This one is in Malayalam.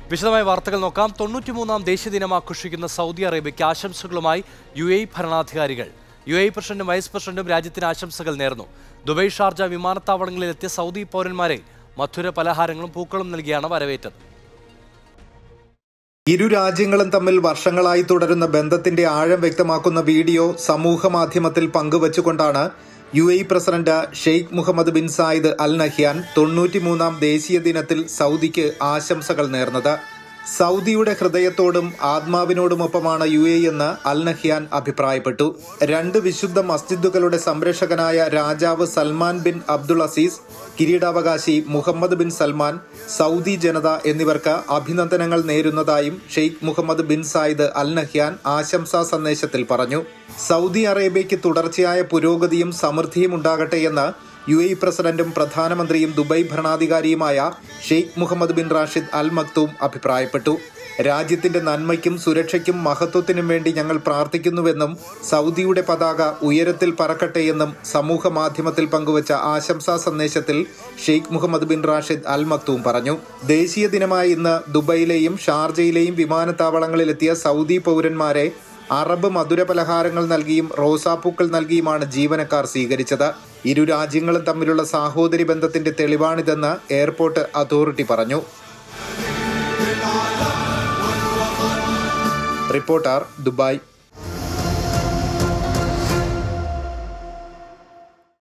വിശദമായ വാർത്തകൾ നോക്കാം തൊണ്ണൂറ്റിമൂന്നാം ദേശീയ ദിനം ആഘോഷിക്കുന്ന സൗദി അറേബ്യയ്ക്ക് ആശംസകളുമായി യു എ ഭരണാധികാരികൾ യു എ പ്രസിഡന്റും വൈസ് പ്രസിഡന്റും രാജ്യത്തിന് ആശംസകൾ നേർന്നു ദുബൈ ഷാർജ വിമാനത്താവളങ്ങളിലെത്തിയ സൗദി പൗരന്മാരെ മധുര പലഹാരങ്ങളും പൂക്കളും നൽകിയാണ് വരവേറ്റത് ഇരു രാജ്യങ്ങളും തമ്മിൽ വർഷങ്ങളായി തുടരുന്ന ബന്ധത്തിന്റെ ആഴം വ്യക്തമാക്കുന്ന വീഡിയോ സമൂഹ മാധ്യമത്തിൽ പങ്കുവച്ചുകൊണ്ടാണ് U A president Sheikh Mohammed bin Zayed Al Nahyan തൊണ്ണൂറ്റിമൂന്നാം ദേശീയ ദിനത്തിൽ സൗദിക്ക് ആശംസകൾ നേർന്നത് സൗദിയുടെ ഹൃദയത്തോടും ആത്മാവിനോടുമൊപ്പമാണ് യു എ എന്ന് അൽ നഹ്യാൻ അഭിപ്രായപ്പെട്ടു രണ്ട് വിശുദ്ധ മസ്ജിദുകളുടെ സംരക്ഷകനായ രാജാവ് സൽമാൻ ബിൻ അബ്ദുൾ അസീസ് കിരീടാവകാശി മുഹമ്മദ് ബിൻ സൽമാൻ സൗദി ജനത എന്നിവർക്ക് അഭിനന്ദനങ്ങൾ നേരുന്നതായും Sheikh Mohammed bin Zayed Al Nahyan ആശംസാ സന്ദേശത്തിൽ പറഞ്ഞു സൗദി അറേബ്യയ്ക്ക് തുടർച്ചയായ പുരോഗതിയും സമൃദ്ധിയും ഉണ്ടാകട്ടെ എന്ന് യു എ പ്രസിഡന്റും പ്രധാനമന്ത്രിയും ദുബൈ ഭരണാധികാരിയുമായ Sheikh Mohammed bin Rashid Al Maktoum അഭിപ്രായപ്പെട്ടു രാജ്യത്തിന്റെ നന്മയ്ക്കും സുരക്ഷയ്ക്കും മഹത്വത്തിനും വേണ്ടി ഞങ്ങൾ പ്രാർത്ഥിക്കുന്നുവെന്നും സൗദിയുടെ പതാക ഉയരത്തിൽ പറക്കട്ടെയെന്നും സമൂഹ മാധ്യമത്തിൽ പങ്കുവച്ച ആശംസാ സന്ദേശത്തിൽ Sheikh Mohammed bin Rashid Al Maktoum പറഞ്ഞു ദേശീയ ദിനമായ ഇന്ന് ദുബൈയിലെയും ഷാർജയിലെയും വിമാനത്താവളങ്ങളിലെത്തിയ സൗദി പൗരന്മാരെ അറബ് മധുര പലഹാരങ്ങൾ നൽകിയും റോസാപ്പൂക്കൾ നൽകിയുമാണ് ജീവനക്കാർ സ്വീകരിച്ചത് ഇരു രാജ്യങ്ങളും തമ്മിലുള്ള സാഹോദര്യ ബന്ധത്തിന്റെ തെളിവാണിതെന്ന് എയർപോർട്ട് അതോറിറ്റി പറഞ്ഞു റിപ്പോർട്ടർ ദുബായ്